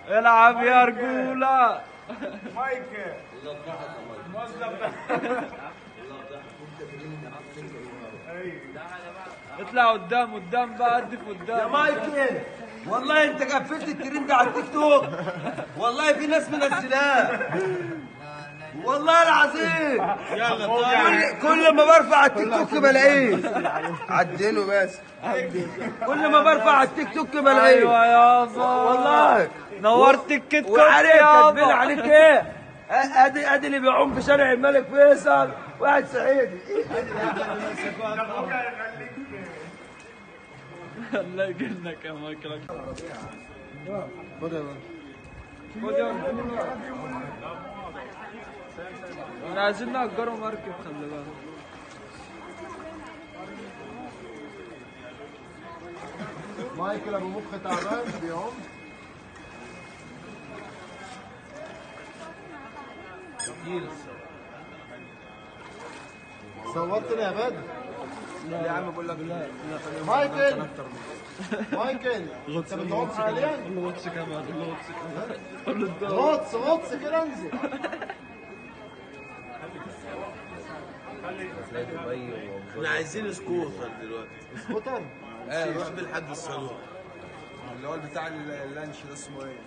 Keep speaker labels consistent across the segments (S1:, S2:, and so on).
S1: العب يا رجولة
S2: مايك
S1: اطلع قدام قدام بقى قدف
S3: يا
S1: قدام
S3: مايكل والله انت قفلت الترند على التيك توك والله في ناس منزلاه والله العظيم كل, كل ما برفع التيك توك بلاقيه عدله بس كل ما برفع على التيك توك بلاقيه
S1: ايوه يابا
S3: والله
S1: نورت الكت كوت
S3: وعليك كاتبين
S1: يابا
S3: عليك ايه أ- ادي ادي اللي بيعوم في شارع الملك فيصل واحد صعيدي
S1: الله يقلك يا مايكل خد يا احنا عايزين نأجروا مركب خلي بالك
S2: مايكل ابو مخ تعبان بيوم صورتني يا بدر
S3: يا عم بقول لك
S2: مايكل مايكل انت بتعوم حاليا
S1: قول له غطس كمان قول له غطس كمان قول له انت
S2: غطس غطس كده انزل
S3: احنا عايزين سكوتر دلوقتي
S2: سكوتر
S3: ايه روح بالحد الصالون
S2: اللي هو بتاع اللانش ده اسمه ايه؟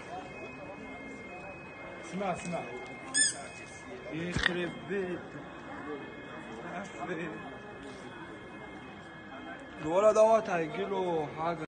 S2: اسمع اسمع
S1: يخرب بيتك الولد دوت هيجيله حاجة